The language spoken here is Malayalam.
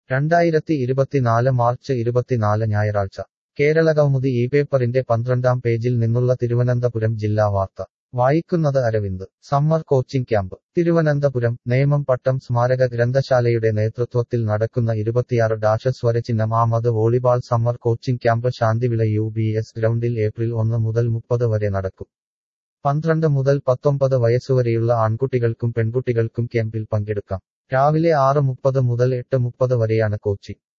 രണ്ടായിരത്തി ഇരുപത്തിനാല് മാർച്ച് ഇരുപത്തിനാല് ഞായറാഴ്ച കേരളകൗമുദി ഈ പേപ്പറിന്റെ പന്ത്രണ്ടാം പേജിൽ നിന്നുള്ള തിരുവനന്തപുരം ജില്ലാ വാർത്ത വായിക്കുന്നത് Aravind summer coaching camp Thiruvananthapuram Nemom Pattom സ്മാരക ഗ്രന്ഥശാലയുടെ നേതൃത്വത്തിൽ നടക്കുന്ന ഇരുപത്തിയാറ് ഡാഷ് സ്വരചിഹ്നം ആമത് volleyball summer coaching camp Shanthivila U B S ഗ്രൗണ്ടിൽ ഏപ്രിൽ ഒന്ന് മുതൽ മുപ്പത് വരെ നടക്കും പന്ത്രണ്ട് മുതൽ പത്തൊമ്പത് വയസ്സുവരെയുള്ള ആൺകുട്ടികൾക്കും പെൺകുട്ടികൾക്കും ക്യാമ്പിൽ പങ്കെടുക്കാം രാവിലെ ആറ് മുപ്പത് മുതൽ എട്ട് മുപ്പത് വരെയാണ് കോച്ചിംഗ്